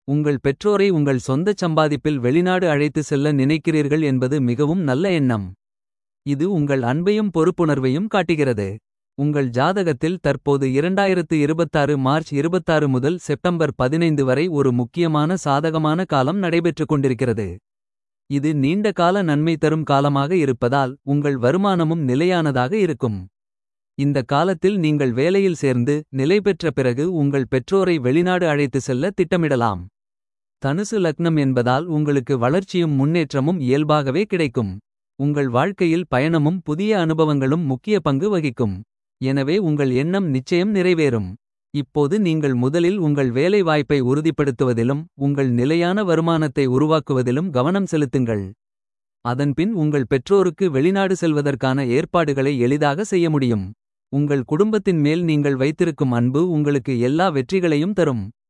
உங்கள் பெற்றோரை உங்கள் சொந்தச் சம்பாதிப்பில் வெளிநாடு அழைத்து செல்ல நினைக்கிறீர்கள் என்பது மிகவும் நல்ல எண்ணம். இது உங்கள் அன்பையும் பொறுப்புணர்வையும் காட்டுகிறது. உங்கள் ஜாதகத்தில் தற்போது 2026 மார்ச் 26 முதல் செப்டம்பர் 15 வரை ஒரு முக்கியமான சாதகமான காலம் நடைபெற்றுக் கொண்டிருக்கிறது. இது நீண்ட கால நன்மை தரும் காலமாக இருப்பதால் உங்கள் வருமானமும் நிலையானதாக இருக்கும். இந்த காலத்தில் நீங்கள் வேலையில் சேர்ந்து நிலை பெற்ற பிறகு உங்கள் பெற்றோரை வெளிநாடு அழைத்து செல்ல திட்டமிடலாம். தனுசு லக்னம் என்பதால் உங்களுக்கு வளர்ச்சியும் முன்னேற்றமும் இயல்பாகவே கிடைக்கும். உங்கள் வாழ்க்கையில் பயணமும் புதிய அனுபவங்களும் முக்கிய பங்கு வகிக்கும். எனவே உங்கள் எண்ணம் நிச்சயம் நிறைவேறும். இப்போது நீங்கள் முதலில் உங்கள் வேலை வாய்ப்பை உறுதிப்படுத்துவதிலும். உங்கள் நிலையான வருமானத்தை உருவாக்குவதிலும் கவனம் செலுத்துங்கள். அதன்பின் உங்கள் பெற்றோருக்கு வெளிநாடு செல்வதற்கான ஏற்பாடுகளை எளிதாக செய்ய முடியும். உங்கள் குடும்பத்தின் மேல் நீங்கள் வைத்திருக்கும் அன்பு உங்களுக்கு எல்லா வெற்றிகளையும் தரும்.